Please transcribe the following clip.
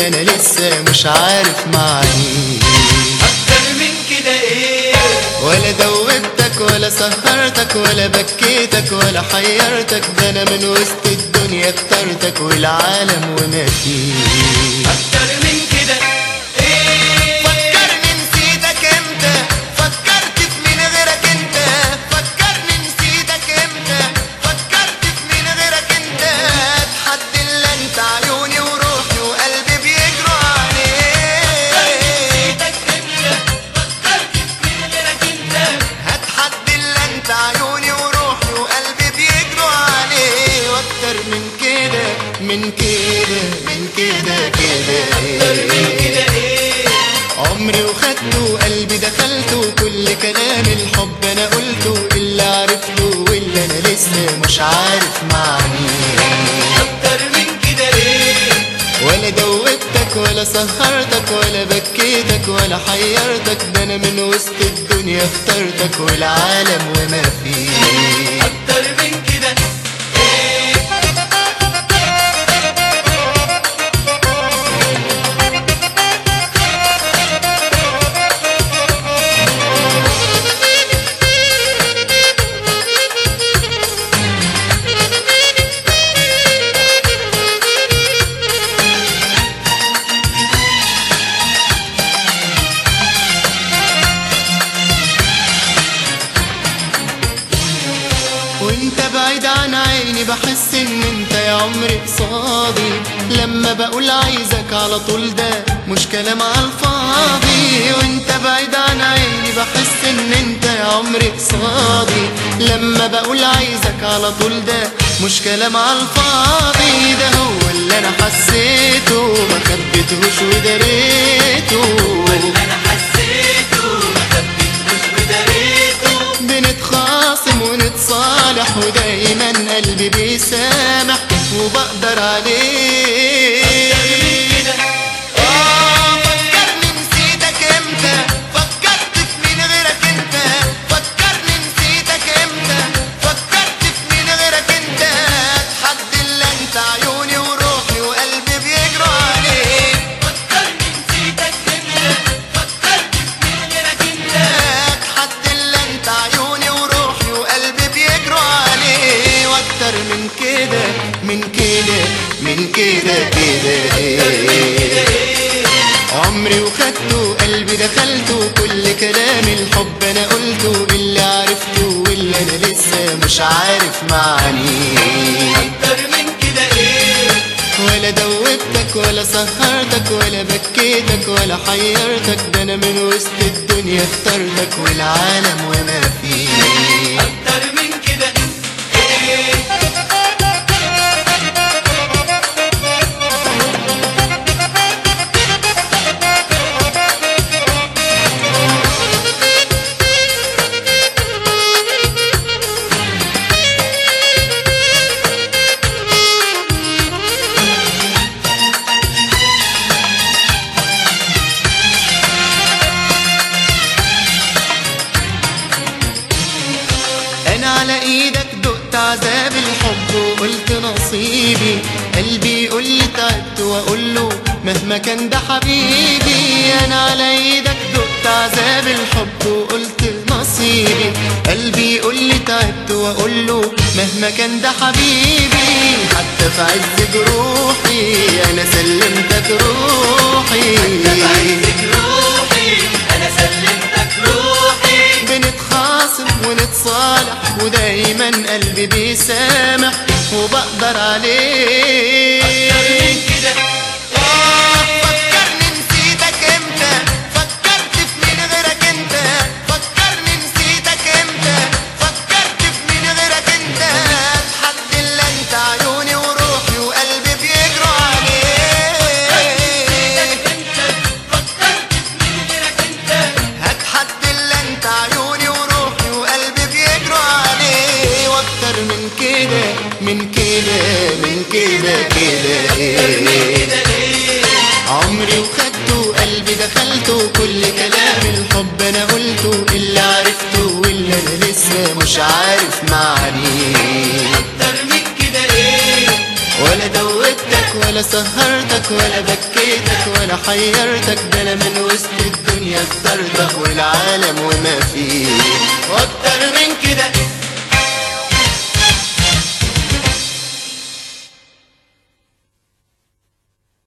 واللي انا لسه مش عارف معنيه اكتر من كده ايه ولا دوبتك ولا سهرتك ولا بكيتك ولا حيرتك ده انا من وسط الدنيا اخترتك والعالم وما فيه اكتر من كده ايه فكرني نسيتك امتى فكرت في مين غيرك انت فكرني نسيتك امتى فكرت في مين غيرك انت حد الا انت عيوني وروحي وقلبي بيجروا عليك نسيتك انت فكرت في مين غيرك انت هات حد الا انت عيوني وروحي وقلبي بيجروا عليه واكتر من كده من كده من كده اكتر من كده كده ايه عمري وخدته وقلبي دخلته كل كلام الحب انا قلته اللي عرفته واللي انا لسه مش عارف معنيه اكتر من كده ايه ولا دوبتك ولا سهرتك ولا بكيتك ولا حيرتك ده انا من وسط الدنيا اخترتك والعالم وما فيه اكتر من كده ايه وانت بعيد عن عيني بحس ان انت يا عمري قصادي لما بقول عايزك على طول ده مش كلام على الفاضي وانت بعيد عن عيني بحس ان انت يا عمري قصادي لما بقول عايزك على طول ده مش كلام على الفاضي ده هو اللي انا حسيته ما خبيتهوش ودريته اللي انا حسيته ما خبيتهوش وداريته بنتخاصم ونتصالح ودايما قلبي بيسامح وبقدر عليه كده آه، فكرني نسيتك امتى فكرت في مين غيرك انت فكرني نسيتك امتى فكرت في مين غيرك انت حد الا انت عيوني وروحي وقلبي بيجروا عليك فكرني نسيتك انت فكرت في مين غيرك انت حد الا انت عيوني وروحي وقلبي بيجروا عليه واكتر من كده من كده من كده كده عمري وخدته قلبي دخلته كل كلام الحب انا قلته اللي عرفته واللي انا لسه مش عارف معنيه اكتر من كده ايه ولا دوبتك ولا سهرتك ولا بكيتك ولا حيرتك ده انا من وسط الدنيا اخترتك والعالم وما فيه اكتر من كده ايه انا على ايدك دقت عذاب الحب وقلت نصيبي قلبي يقول لي تعبت واقول له مهما كان ده حبيبي انا على ايدك دقت عذاب الحب وقلت نصيبي قلبي يقول لي تعبت واقول له مهما كان ده حبيبي حتى في عز جروحي انا سلمتك روحي بعزك روحي انا سلمتك روحي بنتخاصم ونتصالح ودايما قلبي بيسامح وبقدر عليه اكتر من كده آه، فكرني نسيتك امتى فكرت في مين غيرك انت فكرني نسيتك امتى فكرت في مين غيرك انت حد الا انت عيوني وروحي وقلبي بيجروا عليك انت فكرت في مين غيرك انت هات حد الا انت عيوني وروحي وقلبي بيجروا عليه واكتر من كده من كده من كده كده كده ليه عمري وخدته قلبي دخلته كل كلام الحب انا قلته اللي عرفته واللي انا لسه مش عارف معنيه اكتر من كده ايه ولا دوبتك ولا ولا سهرتك ولا بكيتك ولا حيرتك ده انا من وسط الدنيا اخترتك والعالم وما فيه واكتر